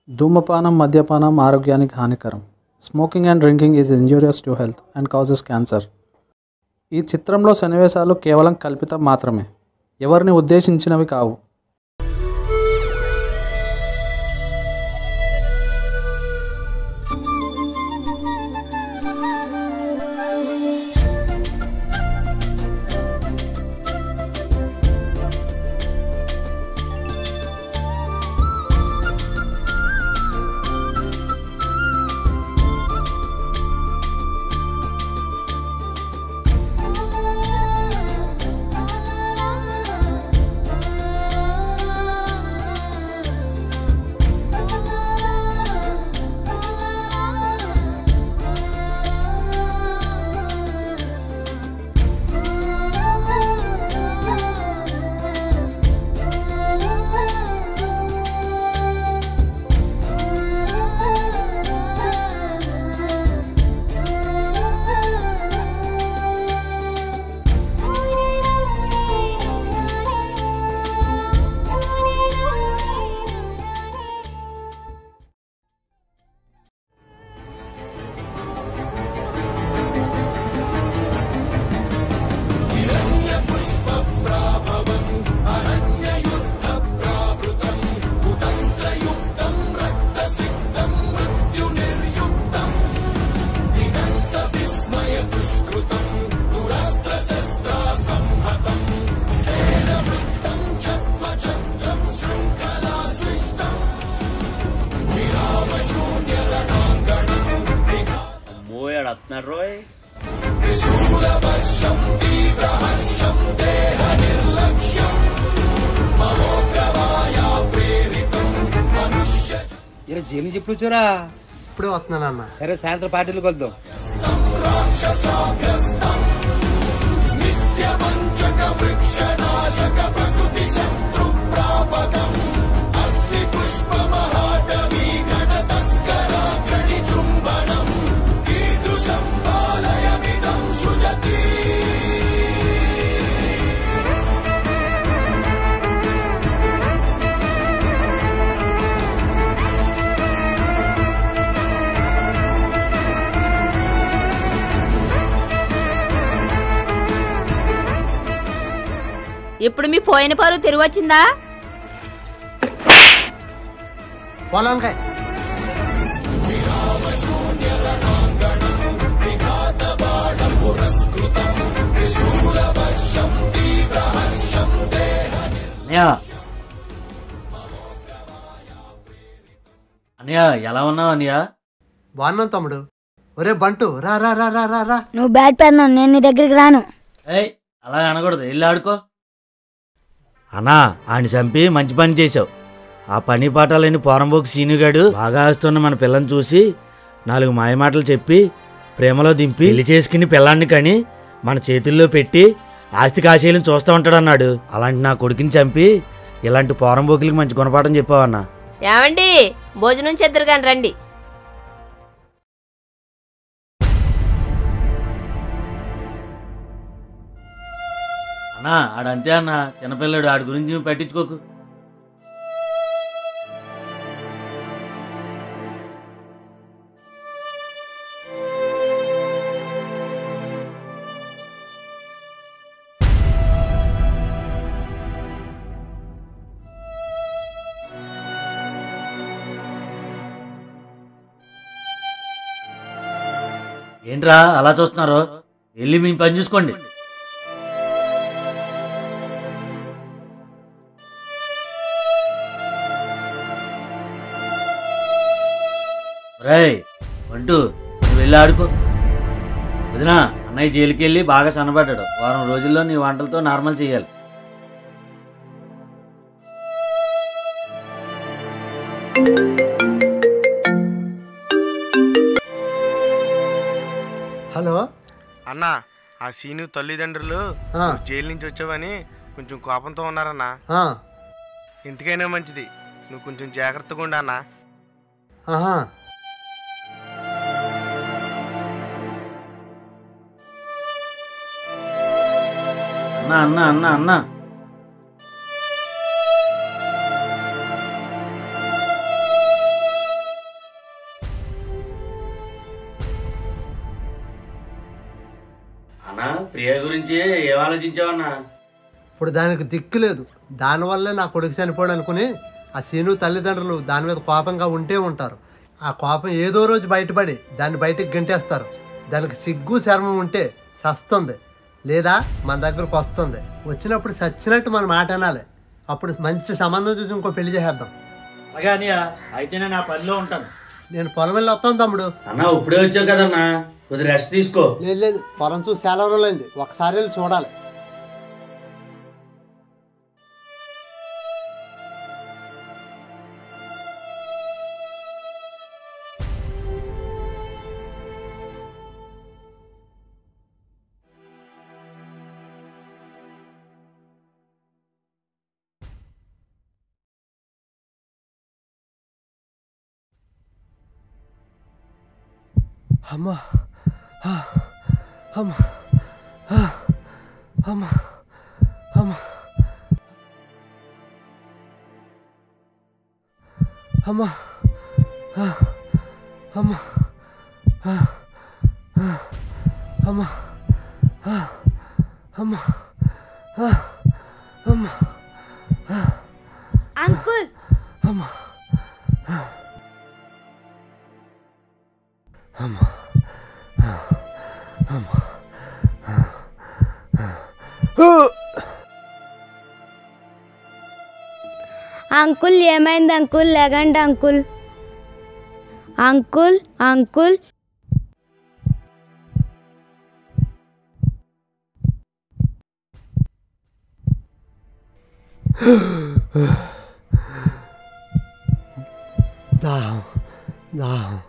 ధూమపానం మద్యపానం ఆరోగ్యానికి హానికరం smoking and drinking is injurious to health and causes cancer ఈ చిత్రంలో సన్నివేశాలు కేవలం కల్పితం మాత్రమే ఎవరిని ఉద్దేశించినవి కావు అమ్మో ఆడు వస్తున్నారు రోయ్ ఇలా జైలు నుంచి ఎప్పుడు వచ్చారా ఇప్పుడే వస్తున్నాను అన్న సరే సాయంత్రం పార్టీలు కలుద్దాం ఇప్పుడు మీ పోయిన పరువు తిరిగి వచ్చిందా పొలంకాయ అన్నయ్య అన్నయ్య ఎలా ఉన్నావు అన్నయ్య బాగున్నాను తమ్ముడు ఒరే బంటు రా రా రా రా రా రా నువ్వు బ్యాట్ పెడతావు నేను నీ దగ్గరికి రాను ఏయ్ అలా అనకూడదు వెళ్ళి ఆడుకో అన్నా ఆయన చంపి మంచి పని చేసావు ఆ పని పాఠాలని పోరంబోకు సీనుగాడు బాగా ఆస్తున్న మన పిల్లని చూసి నాలుగు మాయమాటలు చెప్పి ప్రేమలో దింపి పెళ్లి చేసుకుని పిల్లాన్ని కని మన చేతుల్లో పెట్టి ఆస్తి కాశీలను చూస్తూ ఉంటాడు అన్నాడు అలాంటి నా కొడుకుని చంపి ఇలాంటి పోరంబోకులకి మంచి గుణపాఠం చెప్పావన్నా ఏమండి భోజనం చెద్దరు కానీ రండి అన్నా ఆడంతే అన్న చిన్నపిల్లడు ఆడి గురించి నువ్వు పట్టించుకోకు ఏంట్రా అలా చూస్తున్నారు వెళ్ళి మీ పని చూసుకోండి రేయ్ అంటూ నువ్వు వెళ్ళి ఆడుకో వదినా అన్నయ్య జైలుకి వెళ్ళి బాగా సన్నబడ్డాడు వారం రోజుల్లో నీ వంటలతో నార్మల్ చేయాలి హలో అన్నా ఆ సీను తల్లిదండ్రులు ఆ, నువ్వు జైలు నుంచి వచ్చావని కొంచెం కోపంతో ఉన్నారన్నా ఆ, ఎందుకైనా మంచిది నువ్వు కొంచెం జాగ్రత్తగా ఉండు అన్నా ఆహా అన్న అన్న అన్న అన్న ప్రియ గురించి ఏం ఆలోచించావన్నా ఇప్పుడు దానికి దిక్కు లేదు దానివల్లే నా కొడుకు చనిపోయాడు అనుకుని ఆ సీను తల్లిదండ్రులు దాని మీద కోపంగా ఉంటే ఉంటారు ఆ కోపం ఏదో రోజు బయటపడి దాన్ని బయటకు గంటేస్తారు దానికి సిగ్గు చర్మం ఉంటే సస్తుంది లేదా మన దగ్గరకు వస్తుంది వచ్చినప్పుడు చచ్చినట్టు మన మాట అనాలి అప్పుడు మంచి సంబంధం చూసి ఇంకో పెళ్లి చేసేద్దాం అలాగే అనియ అయితే నేను ఆ పనిలో ఉంటాను నేను పొలం వెళ్ళి వస్తాను తమ్ముడు అన్న ఇప్పుడే వచ్చావు కదన్నా కొద్ది రెస్ట్ తీసుకో లేదు లేదు పొలం చూసి చాలా రోజులైంది ఒకసారి వెళ్ళి చూడాలి అమ్మా అమ్మా అమ్మా అమ్మా అమ్మా అమ్మా అమ్మా అమ్మా అమ్మా అంకుల్ అమ్మా అంకుల్ ఏమైంది అంకుల్ లేకండి అంకుల్ అంకుల్ అంకుల్ దాహం దాహం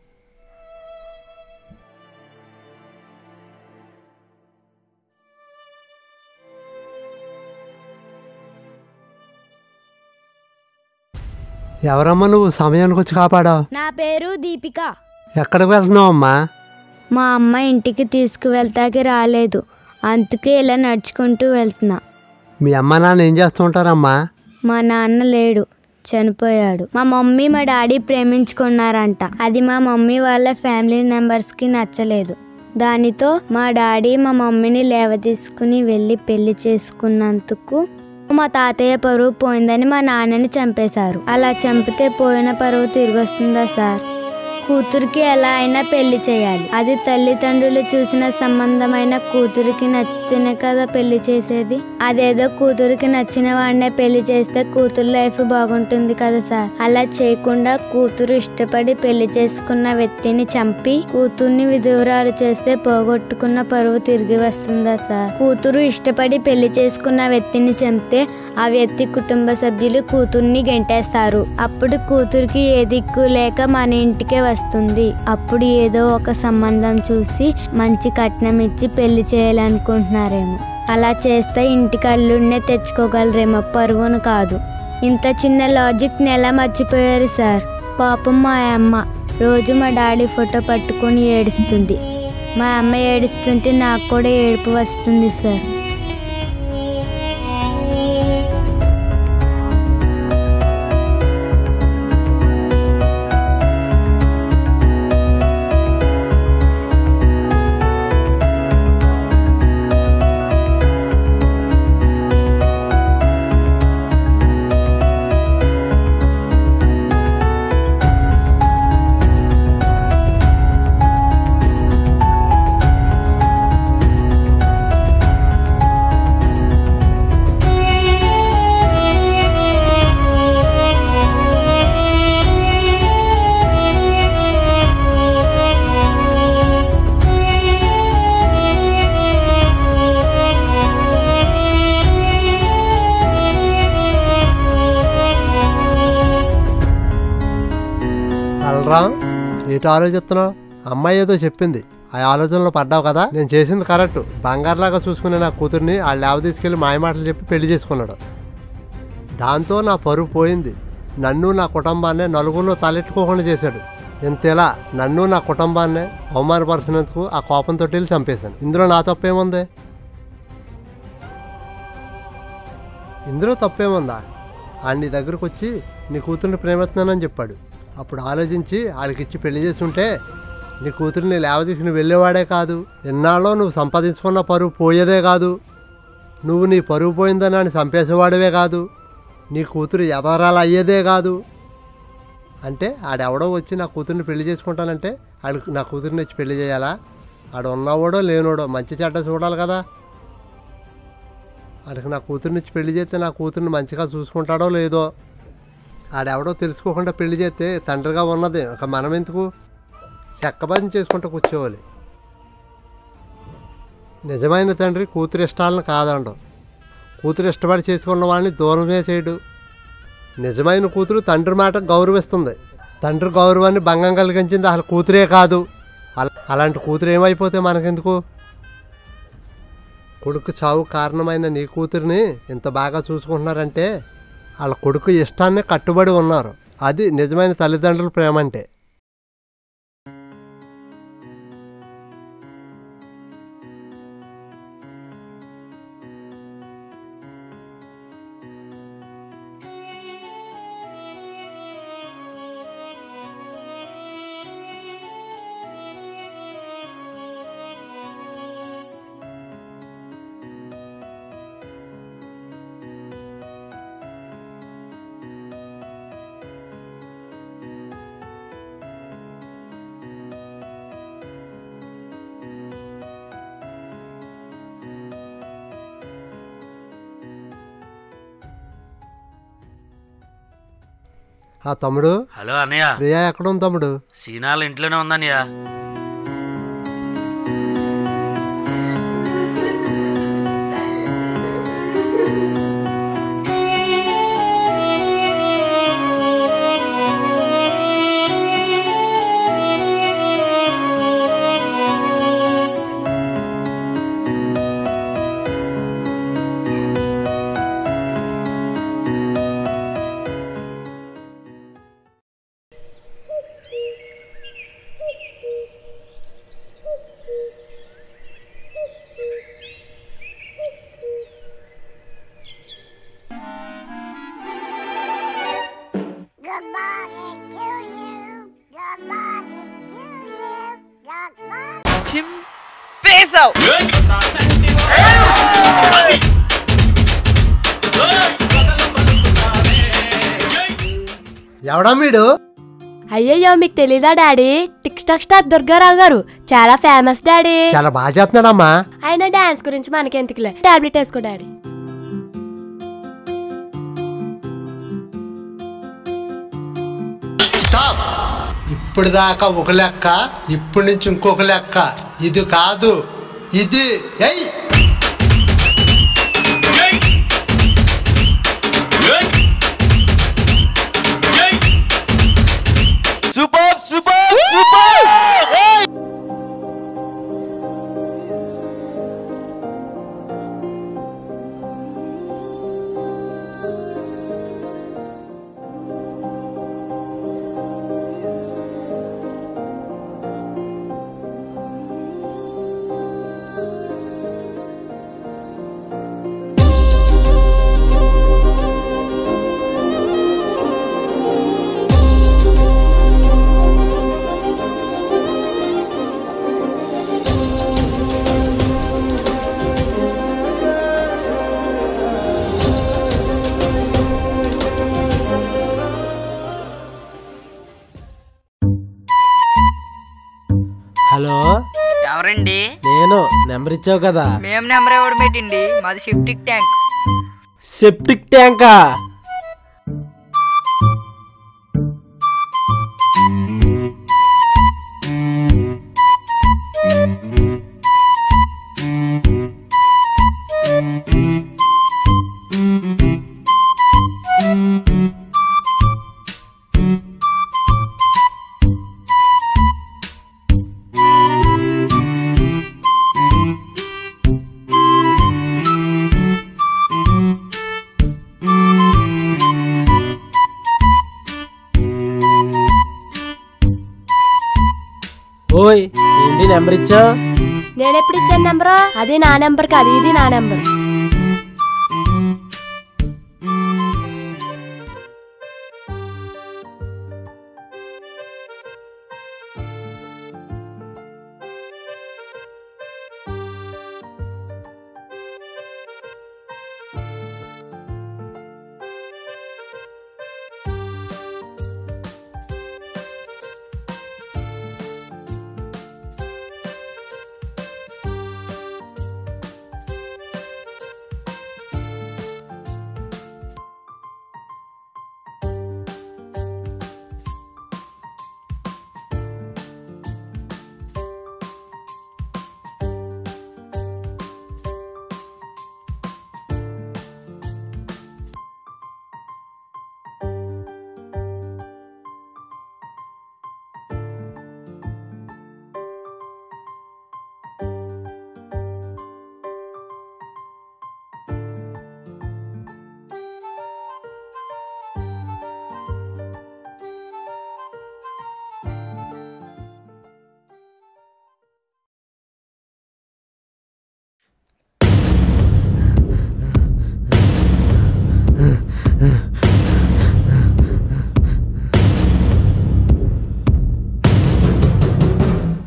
ఎవరమ్మా నువ్వు సమయానికి వచ్చి కాపాడావు నా పేరు దీపిక ఎక్కడికి వెళ్తున్నావు అమ్మా మా అమ్మ ఇంటికి తీసుకువెళ్తాకి రాలేదు అందుకే ఇలా నడుచుకుంటూ వెళ్తున్నా మీ అమ్మ నాన్న ఏం చేస్తూ ఉంటారమ్మా మా నాన్న లేడు చనిపోయాడు మా మమ్మీ మా డాడీ ప్రేమించుకున్నారంట అది మా మమ్మీ వాళ్ళ ఫ్యామిలీ మెంబర్స్కి నచ్చలేదు దానితో మా డాడీ మా మమ్మీని లేవ తీసుకుని వెళ్ళి పెళ్లి చేసుకున్నందుకు మా తాతయ్య పరువు పోయిందని మా నాన్నని చంపేశారు అలా చంపితే పోయిన పరువు తిరిగి వస్తుందా సార్ కూతురికి ఎలా అయినా పెళ్లి చేయాలి అది తల్లిదండ్రులు చూసిన సంబంధమైన కూతురికి నచ్చితేనే కదా పెళ్లి చేసేది అదేదో కూతురికి నచ్చిన వాడినే పెళ్లి చేస్తే కూతురు లైఫ్ బాగుంటుంది కదా సార్ అలా చేయకుండా కూతురు ఇష్టపడి పెళ్లి చేసుకున్న వ్యక్తిని చంపి కూతుర్ని విధువరాలు చేస్తే పోగొట్టుకున్న పరువు తిరిగి వస్తుందా సార్ కూతురు ఇష్టపడి పెళ్లి చేసుకున్న వ్యక్తిని చంపితే ఆ వ్యక్తి కుటుంబ సభ్యులు కూతుర్ని గెంటేస్తారు అప్పుడు కూతురికి ఏ దిక్కు లేక మన ఇంటికే వస్తుంది అప్పుడు ఏదో ఒక సంబంధం చూసి మంచి కట్నం ఇచ్చి పెళ్లి చేయాలనుకుంటున్నారేమో అలా చేస్తే ఇంటికి అల్లుడినే తెచ్చుకోగలరేమో పరువును కాదు ఇంత చిన్న లాజిక్ని ఎలా మర్చిపోయారు సార్ పాపం మా అమ్మ రోజు మా డాడీ ఫోటో పట్టుకొని ఏడుస్తుంది మా అమ్మ ఏడుస్తుంటే నాకు కూడా ఏడుపు వస్తుంది సార్ బలరాం ఏటి ఆలోచిస్తున్నావు అమ్మాయి ఏదో చెప్పింది ఆ ఆలోచనలో పడ్డావు కదా నేను చేసింది కరెక్ట్ బంగారులాగా చూసుకునే నా కూతుర్ని ఆ లేవ తీసుకెళ్లి మాయమాటలు చెప్పి పెళ్లి చేసుకున్నాడు దాంతో నా పరువు పోయింది నన్ను నా కుటుంబాన్ని నలుగురిలో తలెట్టుకోకుండా చేశాడు ఇంతేలా నన్ను నా కుటుంబాన్ని అవమానపరిచినందుకు ఆ కోపంతో వెళ్ళి చంపేశాను ఇందులో నా తప్పేముంది ఇందులో తప్పేముందా ఆ నీ దగ్గరకు వచ్చి నీ కూతుర్ని ప్రేమిస్తున్నానని చెప్పాడు అప్పుడు ఆలోచించి వాళ్ళకిచ్చి పెళ్లి చేసి ఉంటే నీ కూతురిని లేవదీసి నువ్వు వెళ్ళేవాడే కాదు ఎన్నాళ్ళో నువ్వు సంపాదించుకున్న పరువు పోయేదే కాదు నువ్వు నీ పరువు పోయిందని అని చంపేసేవాడివే కాదు నీ కూతురు ఎదరాలు అయ్యేదే కాదు అంటే ఆడెవడో వచ్చి నా కూతుర్ని పెళ్లి చేసుకుంటానంటే ఆడికి నా కూతురిని వచ్చి పెళ్లి చేయాలా ఆడు ఉన్నవాడో లేనోడో మంచి చెడ్డ చూడాలి కదా ఆడికి నా కూతుర్ని ఇచ్చి పెళ్లి చేస్తే నా కూతుర్ని మంచిగా చూసుకుంటాడో లేదో ఆడెవడో తెలుసుకోకుండా పెళ్లి చేస్తే తండ్రిగా ఉన్నది ఒక మనం ఎందుకు చెక్కబని చేసుకుంటూ కూర్చోవాలి నిజమైన తండ్రి కూతురు ఇష్టాలను కాదండు కూతురు ఇష్టపడి చేసుకున్న వాళ్ళని దూరమే చేయడు నిజమైన కూతురు తండ్రి మాట గౌరవిస్తుంది తండ్రి గౌరవాన్ని భంగం కలిగించింది అసలు కూతురే కాదు అల- అలాంటి కూతురు ఏమైపోతే మనకెందుకు కొడుకు చావు కారణమైన నీ కూతురిని ఇంత బాగా చూసుకుంటున్నారంటే వాళ్ళ కొడుకు ఇష్టాన్ని కట్టుబడి ఉన్నారు అది నిజమైన తల్లిదండ్రుల ప్రేమ అంటే ఆ తమ్ముడు హలో అన్నయ్య ప్రియా ఎక్కడ ఉంది తమ్ముడు సీనాలు ఇంట్లోనే ఉందన్నయ్య చింపేశావు ఎవడా మీడు అయ్యయ్యో మీకు తెలీదా daddy tik tok star Durga Rao గారు చాలా ఫేమస్ డాడీ చాలా బాగా చేస్తున్నాడమ్మా ఆయన డాన్స్ గురించి మనకెందుకులే టాబ్లెట్ వేసుకో డాడీ స్టాప్ ఇప్పుడు దాకా ఒక లెక్క ఇప్పటి నుంచి ఇంకొక లెక్క ఇది కాదు ఇది ఎయ్ సూపర్ సూపర్ సూపర్ హలో ఎవరండి నేను నెంబర్ ఇచ్చావు కదా మేం నెంబర్ ఇవ్వడం పెట్టండి మాది సెప్టిక్ ట్యాంక్ సెప్టిక్ ట్యాంకా ఓయ్ ఏంటి నెంబర్ ఇచ్చావు నేను ఎప్పుడు ఇచ్చాను నెంబర్ అది నా నెంబర్ కాదు ఇది నా నెంబర్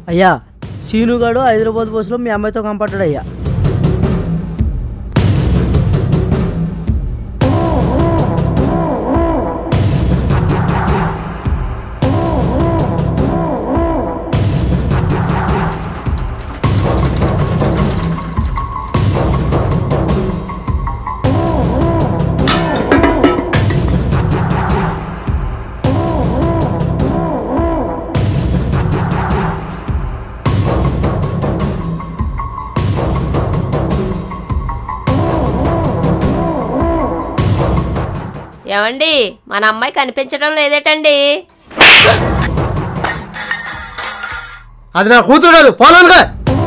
అయ్యా సీనుగాడు హైదరాబాద్ బస్సులో మీ అమ్మాయితో కంపడ్డాడు అయ్యా ఏమండి మన అమ్మాయి కనిపించడం లేదేటండి అది నా కూతురు కాదు పోలానుగా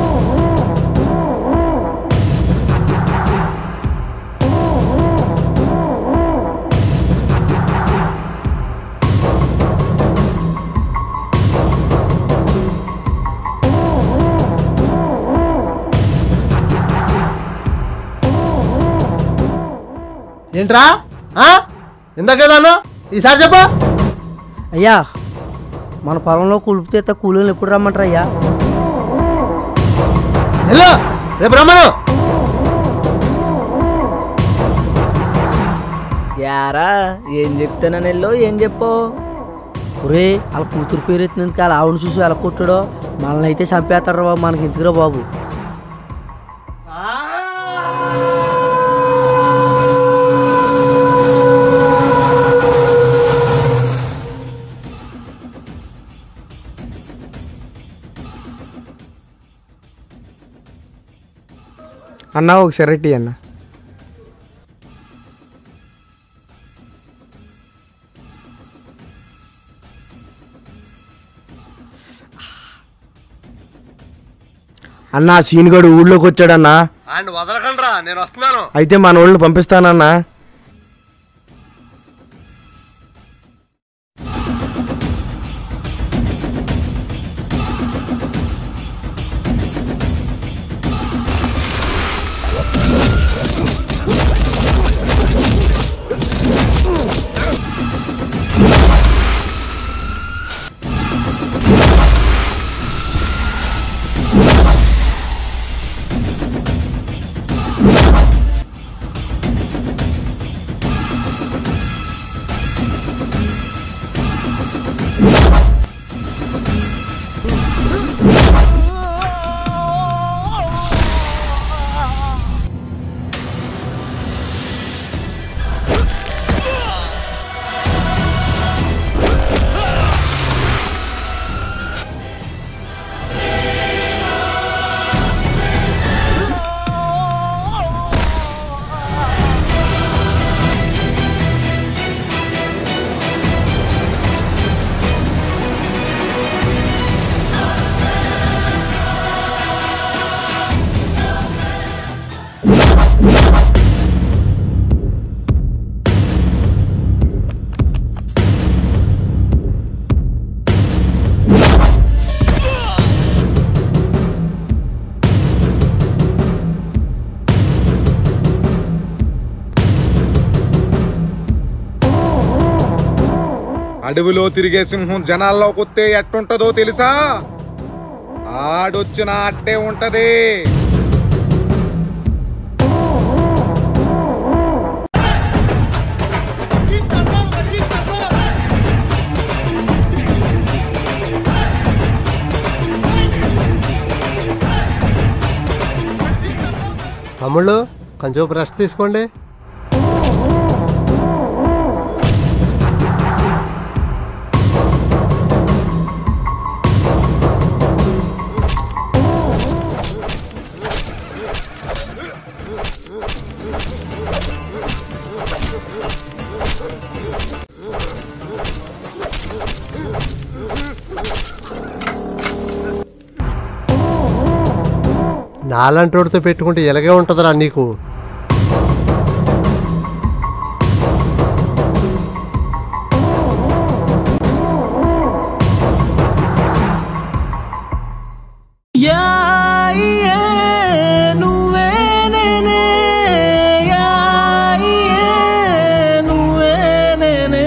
ఏంట్రా ఆ? ఇందాకేదాను ఈసారి చెప్పా అయ్యా మన పొలంలో కులిపితే కూలీలు ఎప్పుడు రమ్మంటారు అయ్యా వెళ్ళు రేపు రమ్మను యారా ఏం చెప్తానని వెళ్ళో ఏం చెప్పు ఒరే వాళ్ళ కూతురు పేరు ఎత్తినందుకు వాళ్ళ ఆవిడ చూసి ఎలా కొట్టాడో మనల్ని అయితే చంపేస్తాడు బాబు మనకి ఎందుకురా బాబు అన్న ఒక సెరటి అన్న అన్న సీనుగాడు ఊళ్ళోకి వచ్చాడన్నా ఆయన వదలకండి నేను వస్తున్నాను అయితే మన వాళ్ళని పంపిస్తానన్నా అడవిలో తిరిగే సింహం జనాల్లోకి వస్తే ఎట్టుంటదో తెలుసా ఆడొచ్చిన అట్టే ఉంటది తమ్ముళ్ళు కొంచెం రెస్ట్ తీసుకోండి నాలంటోడితో పెట్టుకుంటే ఇలాగే ఉంటుందిరా నీకు నువ్వే నేనే యా నువ్వే నేనే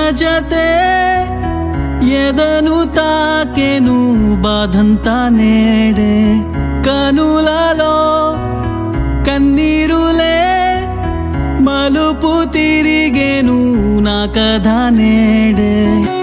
జతే ఎదను తాకెను బాధంతా నేడే కనులలో కన్నీరులే మలుపు తిరిగేను నా కథ నేడే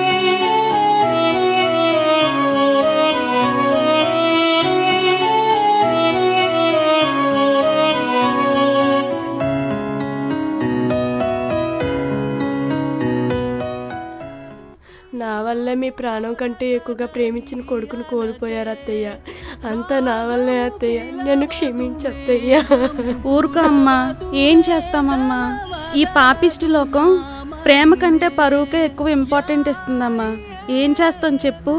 నా వల్లే మీ ప్రాణం కంటే ఎక్కువగా ప్రేమించిన కొడుకును కోల్పోయారు అత్తయ్య అంతా నా వల్లే అత్తయ్య నన్ను క్షమించు అత్తయ్య ఊరుకో అమ్మా ఏం చేస్తామమ్మా ఈ పాపిష్టి లోకం ప్రేమ కంటే పరువుకే ఎక్కువ ఇంపార్టెంట్ ఇస్తుందమ్మా ఏం చేస్తాం చెప్పు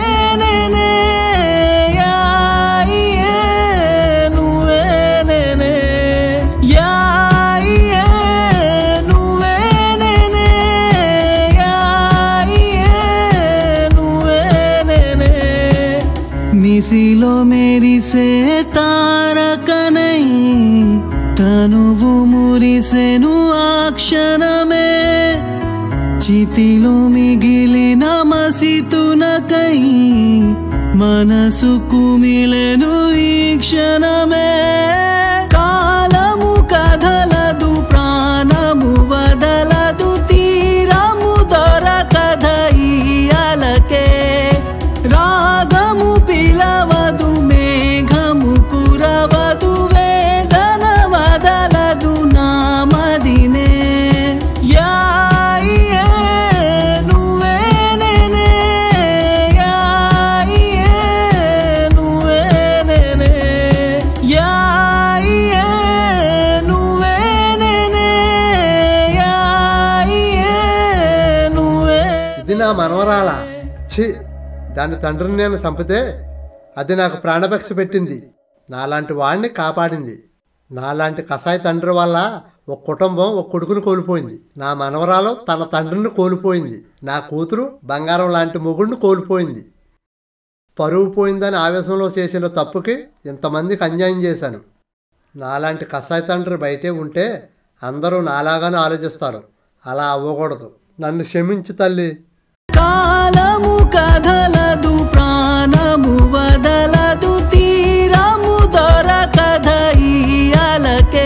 నువ్వే నేనే యా యే నువ్వే నేనే యా యే నువ్వే నేనే నిసిలో మెరిసే తారకనై తనువు మురిసెను ఆ క్షణమే చితిలో మిగిలిన మసితునకై మనసు కుమిలెను ఈ క్షణమే కాలము కదలదు ప్రాణము వదలదు తీరము దొరకద ఈ అలకే రాగము పిలవదు మేఘము కురవదు వేదన వదలదు నామదినే యా యే నువ్వే నేనే యా యే నువ్వే నేనే యా యే నువ్వే నేనే యా యే నువ్వే ఇది నా మనవరాల ఛీ దాని తండ్రిని నేను చంపితే అది నాకు ప్రాణభక్ష పెట్టింది నాలాంటి వాడిని కాపాడింది నాలాంటి కసాయి తండ్రి వల్ల ఒక కుటుంబం ఒక కొడుకుని కోల్పోయింది నా మనవరాలు తన తండ్రిని కోల్పోయింది నా కూతురు బంగారం లాంటి మొగుడిని కోల్పోయింది పరువు పోయిందని ఆవేశంలో చేసిన తప్పుకి ఇంతమందికి అన్యాయం చేశాను నాలాంటి కసాయి తండ్రి బయటే ఉంటే అందరూ నాలాగానే ఆలోచిస్తారు అలా అవ్వకూడదు నన్ను క్షమించు తల్లి కాలము కదలదు ప్రాణము వదలదు తీరము దొరకద ఈ అలకే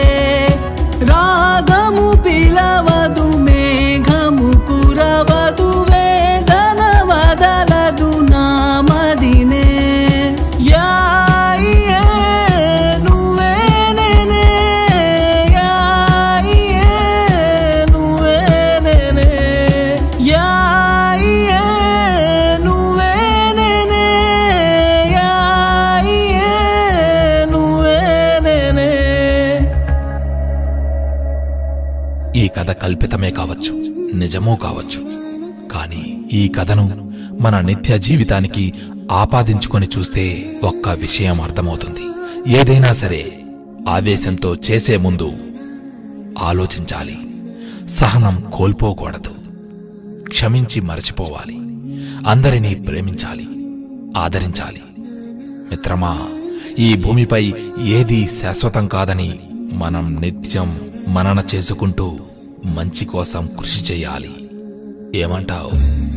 రాగము పిలవదు మేఘము కురవదు వేదన వదలదు నామదినే యా యే నువ్వే నేనే యా యే నువ్వే నేనే యా యే నువ్వే నేనే యా యే నువ్వే నేనే ఈ కథ కల్పితమే కావచ్చు నిజమూ కావచ్చు కానీ ఈ కథను మన నిత్య జీవితానికి ఆపాదించుకొని చూస్తే ఒక్క విషయం అర్థమవుతుంది ఏదైనా సరే ఆవేశంతో చేసే ముందు ఆలోచించాలి సహనం కోల్పోకూడదు క్షమించి మరచిపోవాలి అందరినీ ప్రేమించాలి ఆదరించాలి మిత్రమా ఈ భూమిపై ఏదీ శాశ్వతం కాదని మనం నిత్యం మనన చేసుకుంటూ మంచి కోసం కృషి చేయాలి ఏమంటావు